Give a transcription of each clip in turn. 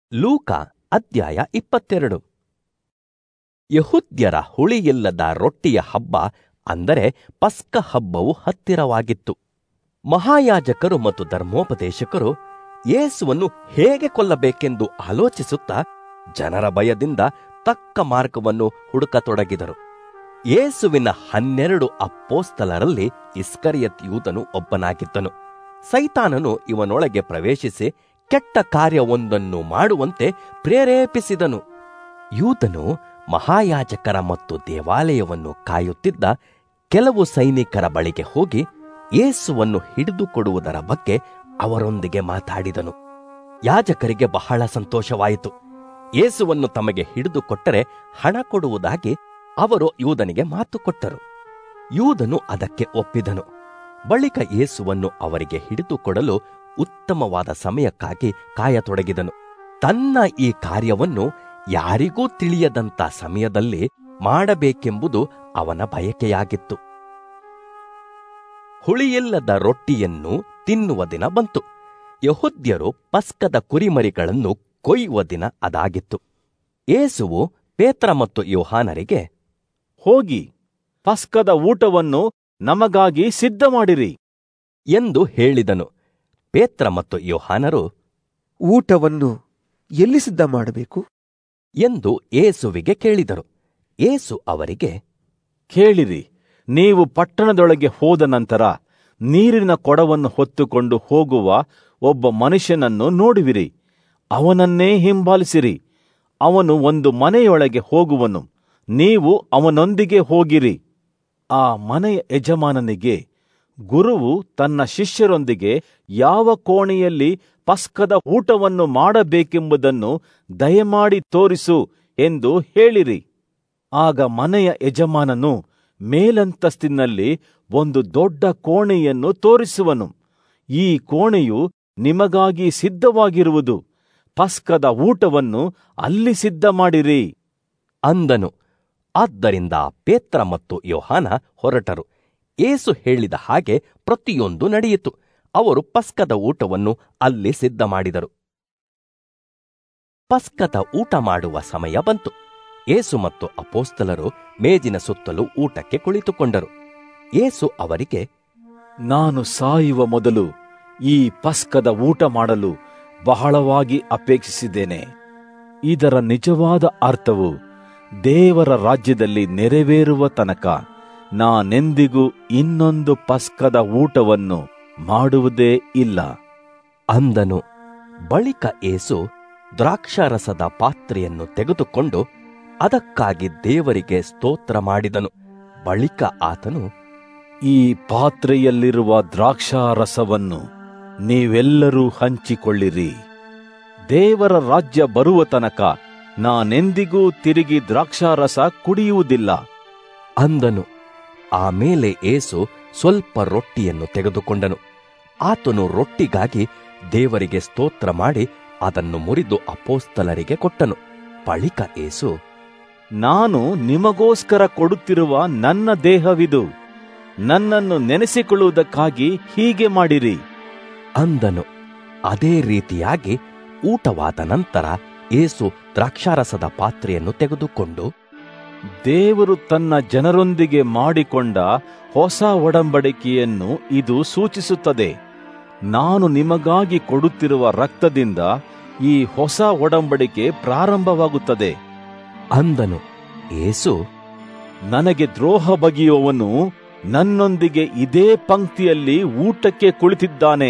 ಲೂಕ ಅಧ್ಯಾಯ ಇಪ್ಪತ್ತೆರಡು ಯಹುದ್ಯರ ಹುಳಿಯಿಲ್ಲದ ರೊಟ್ಟಿಯ ಹಬ್ಬ ಅಂದರೆ ಪಸ್ಕ ಹಬ್ಬವು ಹತ್ತಿರವಾಗಿತ್ತು ಮಹಾಯಾಜಕರು ಮತ್ತು ಧರ್ಮೋಪದೇಶಕರು ಯೇಸುವನ್ನು ಹೇಗೆ ಕೊಲ್ಲಬೇಕೆಂದು ಆಲೋಚಿಸುತ್ತಾ ಜನರ ಭಯದಿಂದ ತಕ್ಕ ಮಾರ್ಗವನ್ನು ಹುಡುಕತೊಡಗಿದರು ಯೇಸುವಿನ ಹನ್ನೆರಡು ಅಪ್ಪೋಸ್ತಲರಲ್ಲಿ ಇಸ್ಕರಿಯತ್ ಯೂದನು ಒಬ್ಬನಾಗಿದ್ದನು ಸೈತಾನನು ಇವನೊಳಗೆ ಪ್ರವೇಶಿಸಿ ಕೆಟ್ಟ ಕಾರ್ಯವೊಂದನ್ನು ಮಾಡುವಂತೆ ಪ್ರೇರೇಪಿಸಿದನು ಯೂದನು ಮಹಾಯಾಜಕರ ಮತ್ತು ದೇವಾಲಯವನ್ನು ಕಾಯುತ್ತಿದ್ದ ಕೆಲವು ಸೈನಿಕರ ಬಳಿಗೆ ಹೋಗಿ ಯೇಸುವನ್ನು ಹಿಡಿದುಕೊಡುವುದರ ಬಗ್ಗೆ ಅವರೊಂದಿಗೆ ಮಾತಾಡಿದನು ಯಾಜಕರಿಗೆ ಬಹಳ ಸಂತೋಷವಾಯಿತು ಯೇಸುವನ್ನು ತಮಗೆ ಹಿಡಿದುಕೊಟ್ಟರೆ ಹಣ ಕೊಡುವುದಾಗಿ ಅವರು ಯೂದನಿಗೆ ಮಾತು ಕೊಟ್ಟರು ಯೂದನು ಅದಕ್ಕೆ ಒಪ್ಪಿದನು ಬಳಿಕ ಯೇಸುವನ್ನು ಅವರಿಗೆ ಹಿಡಿದುಕೊಡಲು ಉತ್ತಮವಾದ ಸಮಯಕ್ಕಾಗಿ ಕಾಯತೊಡಗಿದನು ತನ್ನ ಈ ಕಾರ್ಯವನ್ನು ಯಾರಿಗೂ ತಿಳಿಯದಂತ ಸಮಯದಲ್ಲಿ ಮಾಡಬೇಕೆಂಬುದು ಅವನ ಬಯಕೆಯಾಗಿತ್ತು ಹುಳಿಯಿಲ್ಲದ ರೊಟ್ಟಿಯನ್ನು ತಿನ್ನುವ ದಿನ ಬಂತು ಯಹುದ್ಯರು ಪಸ್ಕದ ಕುರಿಮರಿಗಳನ್ನು ಕೊಯ್ಯುವ ದಿನ ಅದಾಗಿತ್ತು ಏಸುವು ಪೇತ್ರ ಮತ್ತು ಯೋಹಾನರಿಗೆ ಹೋಗಿ ಪಸ್ಕದ ಊಟವನ್ನು ನಮಗಾಗಿ ಸಿದ್ಧ ಮಾಡಿರಿ ಎಂದು ಹೇಳಿದನು ಪೇತ್ರ ಮತ್ತು ಯೋಹಾನರು ಊಟವನ್ನು ಎಲ್ಲಿ ಸಿದ್ಧ ಮಾಡಬೇಕು ಎಂದು ಏಸುವಿಗೆ ಕೇಳಿದರು ಏಸು ಅವರಿಗೆ ಕೇಳಿರಿ ನೀವು ಪಟ್ಟಣದೊಳಗೆ ಹೋದ ನಂತರ ನೀರಿನ ಕೊಡವನ್ನು ಹೊತ್ತುಕೊಂಡು ಹೋಗುವ ಒಬ್ಬ ಮನುಷ್ಯನನ್ನು ನೋಡುವಿರಿ ಅವನನ್ನೇ ಹಿಂಬಾಲಿಸಿರಿ ಅವನು ಒಂದು ಮನೆಯೊಳಗೆ ಹೋಗುವನು ನೀವು ಅವನೊಂದಿಗೆ ಹೋಗಿರಿ ಆ ಮನೆಯ ಯಜಮಾನನಿಗೆ ಗುರುವು ತನ್ನ ಶಿಷ್ಯರೊಂದಿಗೆ ಯಾವ ಕೋಣೆಯಲ್ಲಿ ಪಸ್ಕದ ಊಟವನ್ನು ಮಾಡಬೇಕೆಂಬುದನ್ನು ದಯಮಾಡಿ ತೋರಿಸು ಎಂದು ಹೇಳಿರಿ ಆಗ ಮನೆಯ ಯಜಮಾನನು ಮೇಲಂತಸ್ತಿನಲ್ಲಿ ಒಂದು ದೊಡ್ಡ ಕೋಣೆಯನ್ನು ತೋರಿಸುವನು ಈ ಕೋಣೆಯು ನಿಮಗಾಗಿ ಸಿದ್ಧವಾಗಿರುವುದು ಪಸ್ಕದ ಊಟವನ್ನು ಅಲ್ಲಿ ಸಿದ್ಧ ಮಾಡಿರಿ ಅಂದನು ಆದ್ದರಿಂದ ಪೇತ್ರ ಮತ್ತು ಯೋಹಾನ ಹೊರಟರು ಏಸು ಹೇಳಿದ ಹಾಗೆ ಪ್ರತಿಯೊಂದು ನಡೆಯಿತು ಅವರು ಪಸ್ಕದ ಊಟವನ್ನು ಅಲ್ಲಿ ಸಿದ್ಧ ಮಾಡಿದರು ಪಸ್ಕದ ಊಟ ಮಾಡುವ ಸಮಯ ಬಂತು ಏಸು ಮತ್ತು ಅಪೋಸ್ತಲರು ಮೇಜಿನ ಸುತ್ತಲೂ ಊಟಕ್ಕೆ ಕುಳಿತುಕೊಂಡರು ಏಸು ಅವರಿಗೆ ನಾನು ಸಾಯುವ ಮೊದಲು ಈ ಪಸ್ಕದ ಊಟ ಮಾಡಲು ಬಹಳವಾಗಿ ಅಪೇಕ್ಷಿಸಿದ್ದೇನೆ ಇದರ ನಿಜವಾದ ಅರ್ಥವು ದೇವರ ರಾಜ್ಯದಲ್ಲಿ ನೆರವೇರುವ ತನಕ ನಾನೆಂದಿಗೂ ಇನ್ನೊಂದು ಪಸ್ಕದ ಊಟವನ್ನು ಮಾಡುವುದೇ ಇಲ್ಲ ಅಂದನು ಬಳಿಕ ಏಸು ದ್ರಾಕ್ಷಾರಸದ ಪಾತ್ರೆಯನ್ನು ತೆಗೆದುಕೊಂಡು ಅದಕ್ಕಾಗಿ ದೇವರಿಗೆ ಸ್ತೋತ್ರ ಮಾಡಿದನು ಬಳಿಕ ಆತನು ಈ ಪಾತ್ರೆಯಲ್ಲಿರುವ ದ್ರಾಕ್ಷಾರಸವನ್ನು ನೀವೆಲ್ಲರೂ ಹಂಚಿಕೊಳ್ಳಿರಿ ದೇವರ ರಾಜ್ಯ ಬರುವ ತನಕ ನಾನೆಂದಿಗೂ ತಿರುಗಿ ದ್ರಾಕ್ಷಾರಸ ಕುಡಿಯುವುದಿಲ್ಲ ಅಂದನು ಆಮೇಲೆ ಏಸು ಸ್ವಲ್ಪ ರೊಟ್ಟಿಯನ್ನು ತೆಗೆದುಕೊಂಡನು ಆತನು ರೊಟ್ಟಿಗಾಗಿ ದೇವರಿಗೆ ಸ್ತೋತ್ರ ಮಾಡಿ ಅದನ್ನು ಮುರಿದು ಅಪೋಸ್ತಲರಿಗೆ ಕೊಟ್ಟನು ಬಳಿಕ ಏಸು ನಾನು ನಿಮಗೋಸ್ಕರ ಕೊಡುತ್ತಿರುವ ನನ್ನ ದೇಹವಿದು ನನ್ನನ್ನು ನೆನೆಸಿಕೊಳ್ಳುವುದಕ್ಕಾಗಿ ಹೀಗೆ ಮಾಡಿರಿ ಅಂದನು ಅದೇ ರೀತಿಯಾಗಿ ಊಟವಾದ ನಂತರ ಏಸು ದ್ರಾಕ್ಷಾರಸದ ಪಾತ್ರೆಯನ್ನು ತೆಗೆದುಕೊಂಡು ದೇವರು ತನ್ನ ಜನರೊಂದಿಗೆ ಮಾಡಿಕೊಂಡ ಹೊಸ ಒಡಂಬಡಿಕೆಯನ್ನು ಇದು ಸೂಚಿಸುತ್ತದೆ ನಾನು ನಿಮಗಾಗಿ ಕೊಡುತ್ತಿರುವ ರಕ್ತದಿಂದ ಈ ಹೊಸ ಒಡಂಬಡಿಕೆ ಪ್ರಾರಂಭವಾಗುತ್ತದೆ ಅಂದನು ಏಸು ನನಗೆ ದ್ರೋಹ ಬಗೆಯುವವನು ನನ್ನೊಂದಿಗೆ ಇದೇ ಪಂಕ್ತಿಯಲ್ಲಿ ಊಟಕ್ಕೆ ಕುಳಿತಿದ್ದಾನೆ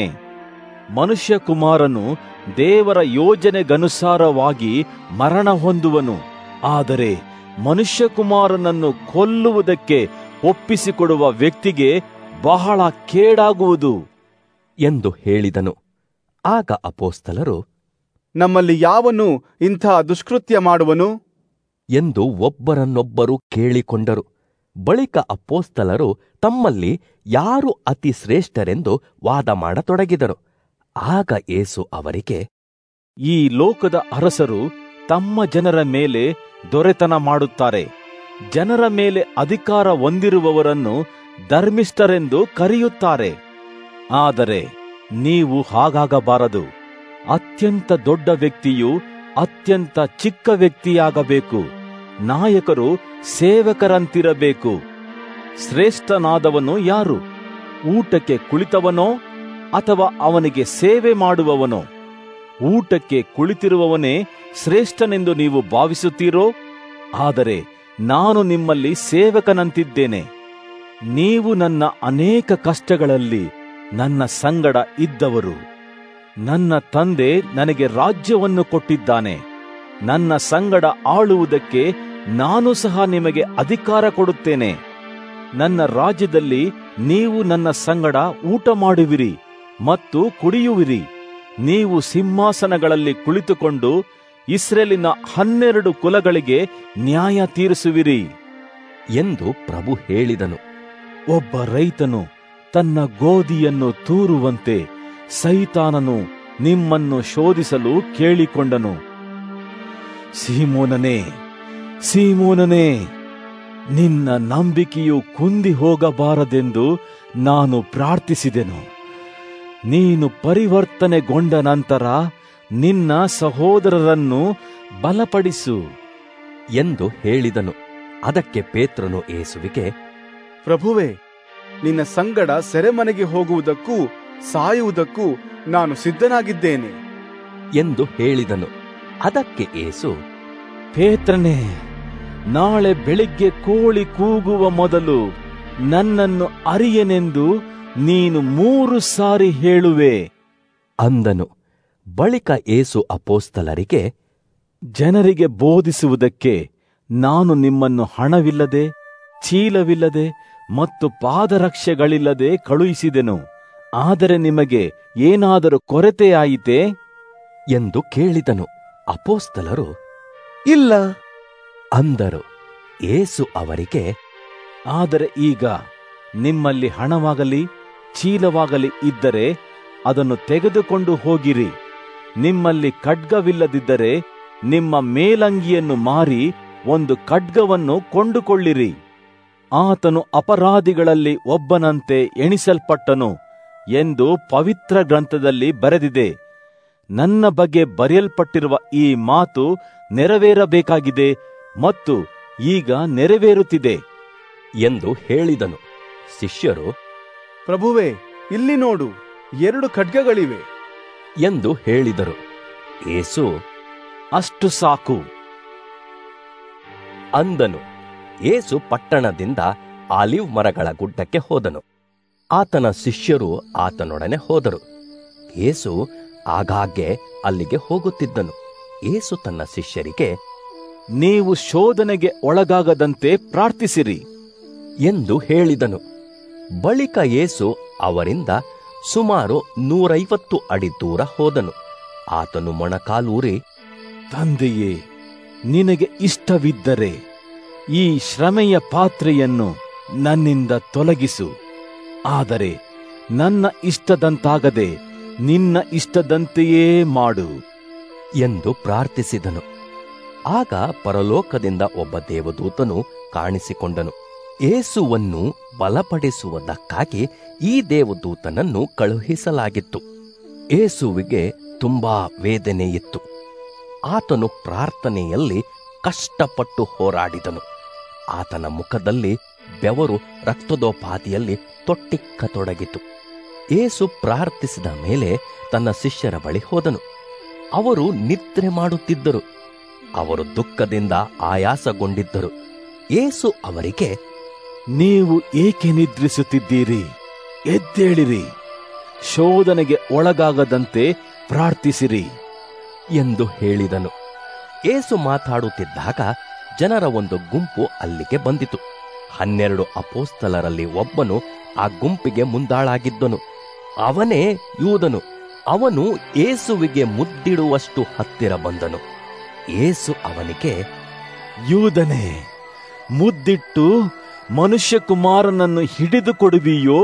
ಮನುಷ್ಯಕುಮಾರನು ದೇವರ ಯೋಜನೆಗನುಸಾರವಾಗಿ ಮರಣ ಹೊಂದುವನು ಆದರೆ ಮನುಷ್ಯಕುಮಾರನನ್ನು ಕೊಲ್ಲುವುದಕ್ಕೆ ಒಪ್ಪಿಸಿಕೊಡುವ ವ್ಯಕ್ತಿಗೆ ಬಹಳ ಕೇಡಾಗುವುದು ಎಂದು ಹೇಳಿದನು ಆಗ ಅಪೋಸ್ತಲರು ನಮ್ಮಲ್ಲಿ ಯಾವನು ಇಂಥ ದುಷ್ಕೃತ್ಯ ಮಾಡುವನು ಎಂದು ಒಬ್ಬರನ್ನೊಬ್ಬರು ಕೇಳಿಕೊಂಡರು ಬಳಿಕ ಅಪ್ಪೋಸ್ತಲರು ತಮ್ಮಲ್ಲಿ ಯಾರು ಅತಿ ಶ್ರೇಷ್ಠರೆಂದು ವಾದ ಮಾಡತೊಡಗಿದರು ಆಗ ಏಸು ಅವರಿಗೆ ಈ ಲೋಕದ ಅರಸರು ತಮ್ಮ ಜನರ ಮೇಲೆ ದೊರೆತನ ಮಾಡುತ್ತಾರೆ ಜನರ ಮೇಲೆ ಅಧಿಕಾರ ಹೊಂದಿರುವವರನ್ನು ಧರ್ಮಿಷ್ಠರೆಂದು ಕರೆಯುತ್ತಾರೆ ಆದರೆ ನೀವು ಹಾಗಾಗಬಾರದು ಅತ್ಯಂತ ದೊಡ್ಡ ವ್ಯಕ್ತಿಯು ಅತ್ಯಂತ ಚಿಕ್ಕ ವ್ಯಕ್ತಿಯಾಗಬೇಕು ನಾಯಕರು ಸೇವಕರಂತಿರಬೇಕು ಶ್ರೇಷ್ಠನಾದವನು ಯಾರು ಊಟಕ್ಕೆ ಕುಳಿತವನೋ ಅಥವಾ ಅವನಿಗೆ ಸೇವೆ ಮಾಡುವವನೋ ಊಟಕ್ಕೆ ಕುಳಿತಿರುವವನೇ ಶ್ರೇಷ್ಠನೆಂದು ನೀವು ಭಾವಿಸುತ್ತೀರೋ ಆದರೆ ನಾನು ನಿಮ್ಮಲ್ಲಿ ಸೇವಕನಂತಿದ್ದೇನೆ ನೀವು ನನ್ನ ಅನೇಕ ಕಷ್ಟಗಳಲ್ಲಿ ನನ್ನ ಸಂಗಡ ಇದ್ದವರು ನನ್ನ ತಂದೆ ನನಗೆ ರಾಜ್ಯವನ್ನು ಕೊಟ್ಟಿದ್ದಾನೆ ನನ್ನ ಸಂಗಡ ಆಳುವುದಕ್ಕೆ ನಾನು ಸಹ ನಿಮಗೆ ಅಧಿಕಾರ ಕೊಡುತ್ತೇನೆ ನನ್ನ ರಾಜ್ಯದಲ್ಲಿ ನೀವು ನನ್ನ ಸಂಗಡ ಊಟ ಮಾಡುವಿರಿ ಮತ್ತು ಕುಡಿಯುವಿರಿ ನೀವು ಸಿಂಹಾಸನಗಳಲ್ಲಿ ಕುಳಿತುಕೊಂಡು ಇಸ್ರೇಲಿನ ಹನ್ನೆರಡು ಕುಲಗಳಿಗೆ ನ್ಯಾಯ ತೀರಿಸುವಿರಿ ಎಂದು ಪ್ರಭು ಹೇಳಿದನು ಒಬ್ಬ ರೈತನು ತನ್ನ ಗೋಧಿಯನ್ನು ತೂರುವಂತೆ ಸೈತಾನನು ನಿಮ್ಮನ್ನು ಶೋಧಿಸಲು ಕೇಳಿಕೊಂಡನು ಸೀಮೋನನೇ ಸೀಮೋನನೇ ನಿನ್ನ ನಂಬಿಕೆಯು ಕುಂದಿ ಹೋಗಬಾರದೆಂದು ನಾನು ಪ್ರಾರ್ಥಿಸಿದೆನು ನೀನು ಪರಿವರ್ತನೆಗೊಂಡ ನಂತರ ನಿನ್ನ ಸಹೋದರರನ್ನು ಬಲಪಡಿಸು ಎಂದು ಹೇಳಿದನು ಅದಕ್ಕೆ ಪೇತ್ರನು ಏಸುವಿಗೆ ಪ್ರಭುವೇ ನಿನ್ನ ಸಂಗಡ ಸೆರೆಮನೆಗೆ ಹೋಗುವುದಕ್ಕೂ ಸಾಯುವುದಕ್ಕೂ ನಾನು ಸಿದ್ಧನಾಗಿದ್ದೇನೆ ಎಂದು ಹೇಳಿದನು ಅದಕ್ಕೆ ಏಸು ಪೇತ್ರನೇ ನಾಳೆ ಬೆಳಿಗ್ಗೆ ಕೋಳಿ ಕೂಗುವ ಮೊದಲು ನನ್ನನ್ನು ಅರಿಯನೆಂದು ನೀನು ಮೂರು ಸಾರಿ ಹೇಳುವೆ ಅಂದನು ಬಳಿಕ ಏಸು ಅಪೋಸ್ತಲರಿಗೆ ಜನರಿಗೆ ಬೋಧಿಸುವುದಕ್ಕೆ ನಾನು ನಿಮ್ಮನ್ನು ಹಣವಿಲ್ಲದೆ ಚೀಲವಿಲ್ಲದೆ ಮತ್ತು ಪಾದರಕ್ಷೆಗಳಿಲ್ಲದೆ ಕಳುಹಿಸಿದೆನು ಆದರೆ ನಿಮಗೆ ಏನಾದರೂ ಕೊರತೆಯಾಯಿತೇ ಎಂದು ಕೇಳಿದನು ಅಪೋಸ್ತಲರು ಇಲ್ಲ ಅಂದರು ಏಸು ಅವರಿಗೆ ಆದರೆ ಈಗ ನಿಮ್ಮಲ್ಲಿ ಹಣವಾಗಲಿ ಚೀಲವಾಗಲಿ ಇದ್ದರೆ ಅದನ್ನು ತೆಗೆದುಕೊಂಡು ಹೋಗಿರಿ ನಿಮ್ಮಲ್ಲಿ ಖಡ್ಗವಿಲ್ಲದಿದ್ದರೆ ನಿಮ್ಮ ಮೇಲಂಗಿಯನ್ನು ಮಾರಿ ಒಂದು ಖಡ್ಗವನ್ನು ಕೊಂಡುಕೊಳ್ಳಿರಿ ಆತನು ಅಪರಾಧಿಗಳಲ್ಲಿ ಒಬ್ಬನಂತೆ ಎಣಿಸಲ್ಪಟ್ಟನು ಎಂದು ಪವಿತ್ರ ಗ್ರಂಥದಲ್ಲಿ ಬರೆದಿದೆ ನನ್ನ ಬಗ್ಗೆ ಬರೆಯಲ್ಪಟ್ಟಿರುವ ಈ ಮಾತು ನೆರವೇರಬೇಕಾಗಿದೆ ಮತ್ತು ಈಗ ನೆರವೇರುತ್ತಿದೆ ಎಂದು ಹೇಳಿದನು ಶಿಷ್ಯರು ಪ್ರಭುವೇ ಇಲ್ಲಿ ನೋಡು ಎರಡು ಖಡ್ಗಗಳಿವೆ ಎಂದು ಹೇಳಿದರು ಏಸು ಅಷ್ಟು ಸಾಕು ಅಂದನು ಏಸು ಪಟ್ಟಣದಿಂದ ಆಲಿವ್ ಮರಗಳ ಗುಡ್ಡಕ್ಕೆ ಹೋದನು ಆತನ ಶಿಷ್ಯರು ಆತನೊಡನೆ ಹೋದರು ಏಸು ಆಗಾಗ್ಗೆ ಅಲ್ಲಿಗೆ ಹೋಗುತ್ತಿದ್ದನು ಏಸು ತನ್ನ ಶಿಷ್ಯರಿಗೆ ನೀವು ಶೋಧನೆಗೆ ಒಳಗಾಗದಂತೆ ಪ್ರಾರ್ಥಿಸಿರಿ ಎಂದು ಹೇಳಿದನು ಬಳಿಕ ಏಸು ಅವರಿಂದ ಸುಮಾರು ನೂರೈವತ್ತು ಅಡಿ ದೂರ ಹೋದನು ಆತನು ಮೊಣಕಾಲೂರಿ ತಂದೆಯೇ ನಿನಗೆ ಇಷ್ಟವಿದ್ದರೆ ಈ ಶ್ರಮೆಯ ಪಾತ್ರೆಯನ್ನು ನನ್ನಿಂದ ತೊಲಗಿಸು ಆದರೆ ನನ್ನ ಇಷ್ಟದಂತಾಗದೆ ನಿನ್ನ ಇಷ್ಟದಂತೆಯೇ ಮಾಡು ಎಂದು ಪ್ರಾರ್ಥಿಸಿದನು ಆಗ ಪರಲೋಕದಿಂದ ಒಬ್ಬ ದೇವದೂತನು ಕಾಣಿಸಿಕೊಂಡನು ಏಸುವನ್ನು ಬಲಪಡಿಸುವುದಕ್ಕಾಗಿ ಈ ದೇವದೂತನನ್ನು ಕಳುಹಿಸಲಾಗಿತ್ತು ಏಸುವಿಗೆ ತುಂಬಾ ವೇದನೆಯಿತ್ತು ಆತನು ಪ್ರಾರ್ಥನೆಯಲ್ಲಿ ಕಷ್ಟಪಟ್ಟು ಹೋರಾಡಿದನು ಆತನ ಮುಖದಲ್ಲಿ ಬೆವರು ರಕ್ತದೋಪಾದಿಯಲ್ಲಿ ತೊಟ್ಟಿಕ್ಕತೊಡಗಿತು ಏಸು ಪ್ರಾರ್ಥಿಸಿದ ಮೇಲೆ ತನ್ನ ಶಿಷ್ಯರ ಬಳಿ ಹೋದನು ಅವರು ನಿದ್ರೆ ಮಾಡುತ್ತಿದ್ದರು ಅವರು ದುಃಖದಿಂದ ಆಯಾಸಗೊಂಡಿದ್ದರು ಏಸು ಅವರಿಗೆ ನೀವು ಏಕೆ ನಿದ್ರಿಸುತ್ತಿದ್ದೀರಿ ಎದ್ದೇಳಿರಿ ಶೋಧನೆಗೆ ಒಳಗಾಗದಂತೆ ಪ್ರಾರ್ಥಿಸಿರಿ ಎಂದು ಹೇಳಿದನು ಏಸು ಮಾತಾಡುತ್ತಿದ್ದಾಗ ಜನರ ಒಂದು ಗುಂಪು ಅಲ್ಲಿಗೆ ಬಂದಿತು ಹನ್ನೆರಡು ಅಪೋಸ್ತಲರಲ್ಲಿ ಒಬ್ಬನು ಆ ಗುಂಪಿಗೆ ಮುಂದಾಳಾಗಿದ್ದನು ಅವನೇ ಯೂದನು ಅವನು ಏಸುವಿಗೆ ಮುದ್ದಿಡುವಷ್ಟು ಹತ್ತಿರ ಬಂದನು ಏಸು ಅವನಿಗೆ ಯೂದನೇ ಮುದ್ದಿಟ್ಟು ಮನುಷ್ಯಕುಮಾರನನ್ನು ಹಿಡಿದು ಕೊಡುವಿಯೋ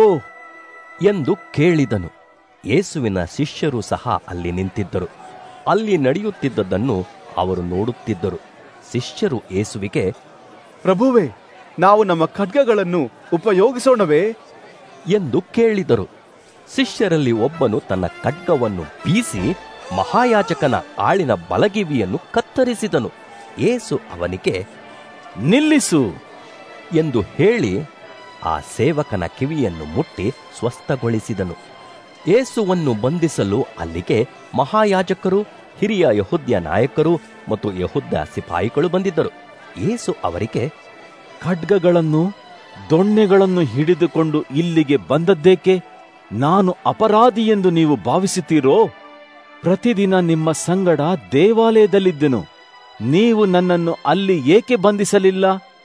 ಎಂದು ಕೇಳಿದನು ಯೇಸುವಿನ ಶಿಷ್ಯರು ಸಹ ಅಲ್ಲಿ ನಿಂತಿದ್ದರು ಅಲ್ಲಿ ನಡೆಯುತ್ತಿದ್ದದನ್ನು ಅವರು ನೋಡುತ್ತಿದ್ದರು ಶಿಷ್ಯರು ಏಸುವಿಗೆ ಪ್ರಭುವೇ ನಾವು ನಮ್ಮ ಖಡ್ಗಗಳನ್ನು ಉಪಯೋಗಿಸೋಣವೇ ಎಂದು ಕೇಳಿದರು ಶಿಷ್ಯರಲ್ಲಿ ಒಬ್ಬನು ತನ್ನ ಖಡ್ಗವನ್ನು ಬೀಸಿ ಮಹಾಯಾಜಕನ ಆಳಿನ ಬಲಗಿವಿಯನ್ನು ಕತ್ತರಿಸಿದನು ಏಸು ಅವನಿಗೆ ನಿಲ್ಲಿಸು ಎಂದು ಹೇಳಿ ಆ ಸೇವಕನ ಕಿವಿಯನ್ನು ಮುಟ್ಟಿ ಸ್ವಸ್ಥಗೊಳಿಸಿದನು ಏಸುವನ್ನು ಬಂಧಿಸಲು ಅಲ್ಲಿಗೆ ಮಹಾಯಾಜಕರು ಹಿರಿಯ ಯಹುದ್ಯ ನಾಯಕರು ಮತ್ತು ಯಹುದ್ಯ ಸಿಪಾಯಿಗಳು ಬಂದಿದ್ದರು ಏಸು ಅವರಿಗೆ ಖಡ್ಗಗಳನ್ನು ದೊಣ್ಣೆಗಳನ್ನು ಹಿಡಿದುಕೊಂಡು ಇಲ್ಲಿಗೆ ಬಂದದ್ದೇಕೆ ನಾನು ಅಪರಾಧಿ ಎಂದು ನೀವು ಭಾವಿಸುತ್ತೀರೋ ಪ್ರತಿದಿನ ನಿಮ್ಮ ಸಂಗಡ ದೇವಾಲಯದಲ್ಲಿದ್ದೆನು ನೀವು ನನ್ನನ್ನು ಅಲ್ಲಿ ಏಕೆ ಬಂಧಿಸಲಿಲ್ಲ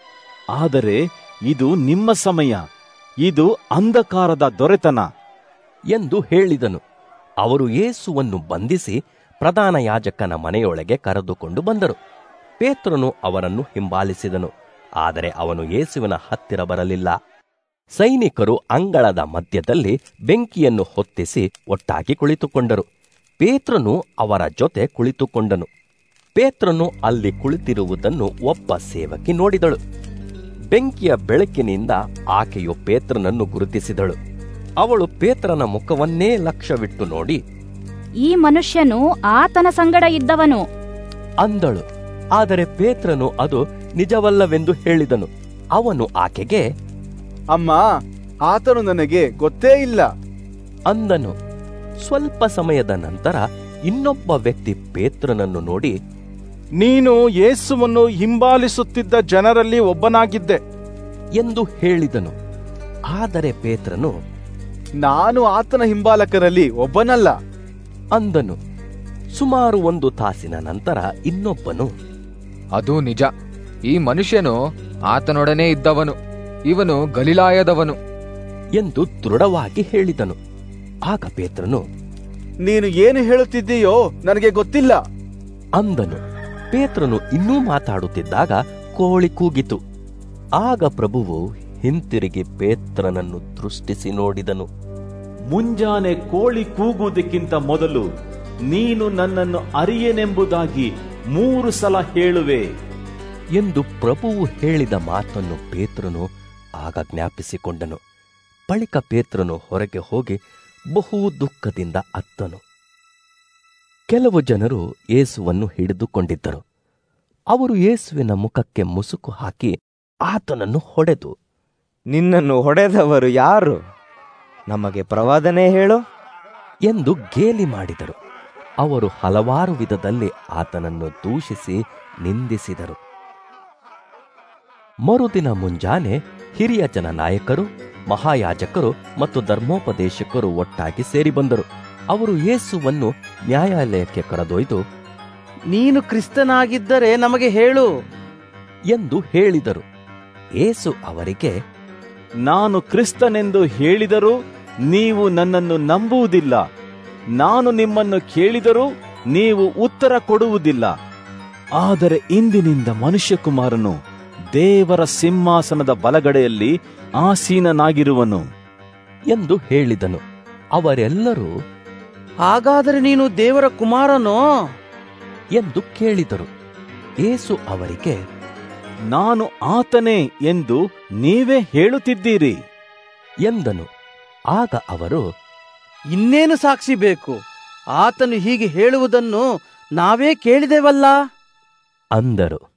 ಆದರೆ ಇದು ನಿಮ್ಮ ಸಮಯ ಇದು ಅಂಧಕಾರದ ದೊರೆತನ ಎಂದು ಹೇಳಿದನು ಅವರು ಯೇಸುವನ್ನು ಬಂಧಿಸಿ ಪ್ರಧಾನ ಯಾಜಕನ ಮನೆಯೊಳಗೆ ಕರೆದುಕೊಂಡು ಬಂದರು ಪೇತ್ರನು ಅವರನ್ನು ಹಿಂಬಾಲಿಸಿದನು ಆದರೆ ಅವನು ಯೇಸುವಿನ ಹತ್ತಿರ ಬರಲಿಲ್ಲ ಸೈನಿಕರು ಅಂಗಳದ ಮಧ್ಯದಲ್ಲಿ ಬೆಂಕಿಯನ್ನು ಹೊತ್ತಿಸಿ ಒಟ್ಟಾಗಿ ಕುಳಿತುಕೊಂಡರು ಪೇತ್ರನು ಅವರ ಜೊತೆ ಕುಳಿತುಕೊಂಡನು ಪೇತ್ರನು ಅಲ್ಲಿ ಕುಳಿತಿರುವುದನ್ನು ಒಬ್ಬ ಸೇವಕಿ ನೋಡಿದಳು ಬೆಂಕಿಯ ಬೆಳಕಿನಿಂದ ಆಕೆಯು ಪೇತ್ರನನ್ನು ಗುರುತಿಸಿದಳು ಅವಳು ಪೇತ್ರನ ಮುಖವನ್ನೇ ಲಕ್ಷ್ಯವಿಟ್ಟು ನೋಡಿ ಈ ಮನುಷ್ಯನು ಆತನ ಸಂಗಡ ಇದ್ದವನು ಅಂದಳು ಆದರೆ ಪೇತ್ರನು ಅದು ನಿಜವಲ್ಲವೆಂದು ಹೇಳಿದನು ಅವನು ಆಕೆಗೆ ಅಮ್ಮ ಆತನು ನನಗೆ ಗೊತ್ತೇ ಇಲ್ಲ ಅಂದನು ಸ್ವಲ್ಪ ಸಮಯದ ನಂತರ ಇನ್ನೊಬ್ಬ ವ್ಯಕ್ತಿ ಪೇತ್ರನನ್ನು ನೋಡಿ ನೀನು ಯೇಸುವನ್ನು ಹಿಂಬಾಲಿಸುತ್ತಿದ್ದ ಜನರಲ್ಲಿ ಒಬ್ಬನಾಗಿದ್ದೆ ಎಂದು ಹೇಳಿದನು ಆದರೆ ಪೇತ್ರನು ನಾನು ಆತನ ಹಿಂಬಾಲಕರಲ್ಲಿ ಒಬ್ಬನಲ್ಲ ಅಂದನು ಸುಮಾರು ಒಂದು ತಾಸಿನ ನಂತರ ಇನ್ನೊಬ್ಬನು ಅದು ನಿಜ ಈ ಮನುಷ್ಯನು ಆತನೊಡನೆ ಇದ್ದವನು ಇವನು ಗಲಿಲಾಯದವನು ಎಂದು ದೃಢವಾಗಿ ಹೇಳಿದನು ಆಗ ಪೇತ್ರನು ನೀನು ಏನು ಹೇಳುತ್ತಿದ್ದೀಯೋ ನನಗೆ ಗೊತ್ತಿಲ್ಲ ಅಂದನು ಪೇತ್ರನು ಇನ್ನೂ ಮಾತಾಡುತ್ತಿದ್ದಾಗ ಕೋಳಿ ಕೂಗಿತು ಆಗ ಪ್ರಭುವು ಹಿಂತಿರುಗಿ ಪೇತ್ರನನ್ನು ದೃಷ್ಟಿಸಿ ನೋಡಿದನು ಮುಂಜಾನೆ ಕೋಳಿ ಕೂಗುವುದಕ್ಕಿಂತ ಮೊದಲು ನೀನು ನನ್ನನ್ನು ಅರಿಯನೆಂಬುದಾಗಿ ಮೂರು ಸಲ ಹೇಳುವೆ ಎಂದು ಪ್ರಭುವು ಹೇಳಿದ ಮಾತನ್ನು ಪೇತ್ರನು ಆಗ ಜ್ಞಾಪಿಸಿಕೊಂಡನು ಬಳಿಕ ಪೇತ್ರನು ಹೊರಗೆ ಹೋಗಿ ಬಹು ದುಃಖದಿಂದ ಅತ್ತನು ಕೆಲವು ಜನರು ಯೇಸುವನ್ನು ಹಿಡಿದುಕೊಂಡಿದ್ದರು ಅವರು ಯೇಸುವಿನ ಮುಖಕ್ಕೆ ಮುಸುಕು ಹಾಕಿ ಆತನನ್ನು ಹೊಡೆದು ನಿನ್ನನ್ನು ಹೊಡೆದವರು ಯಾರು ನಮಗೆ ಪ್ರವಾದನೆ ಹೇಳು ಎಂದು ಗೇಲಿ ಮಾಡಿದರು ಅವರು ಹಲವಾರು ವಿಧದಲ್ಲಿ ಆತನನ್ನು ದೂಷಿಸಿ ನಿಂದಿಸಿದರು ಮರುದಿನ ಮುಂಜಾನೆ ಹಿರಿಯ ಜನ ನಾಯಕರು ಮಹಾಯಾಜಕರು ಮತ್ತು ಧರ್ಮೋಪದೇಶಕರು ಒಟ್ಟಾಗಿ ಸೇರಿ ಬಂದರು ಅವರು ಯೇಸುವನ್ನು ನ್ಯಾಯಾಲಯಕ್ಕೆ ಕರೆದೊಯ್ದು ನೀನು ಕ್ರಿಸ್ತನಾಗಿದ್ದರೆ ನಮಗೆ ಹೇಳು ಎಂದು ಹೇಳಿದರು ಏಸು ಅವರಿಗೆ ನಾನು ಕ್ರಿಸ್ತನೆಂದು ಹೇಳಿದರೂ ನೀವು ನನ್ನನ್ನು ನಂಬುವುದಿಲ್ಲ ನಾನು ನಿಮ್ಮನ್ನು ಕೇಳಿದರೂ ನೀವು ಉತ್ತರ ಕೊಡುವುದಿಲ್ಲ ಆದರೆ ಇಂದಿನಿಂದ ಮನುಷ್ಯಕುಮಾರನು ದೇವರ ಸಿಂಹಾಸನದ ಬಲಗಡೆಯಲ್ಲಿ ಆಸೀನನಾಗಿರುವನು ಎಂದು ಹೇಳಿದನು ಅವರೆಲ್ಲರೂ ಹಾಗಾದರೆ ನೀನು ದೇವರ ಕುಮಾರನೋ ಎಂದು ಕೇಳಿದರು ಏಸು ಅವರಿಗೆ ನಾನು ಆತನೇ ಎಂದು ನೀವೇ ಹೇಳುತ್ತಿದ್ದೀರಿ ಎಂದನು ಆಗ ಅವರು ಇನ್ನೇನು ಸಾಕ್ಷಿ ಬೇಕು ಆತನು ಹೀಗೆ ಹೇಳುವುದನ್ನು ನಾವೇ ಕೇಳಿದೆವಲ್ಲ ಅಂದರು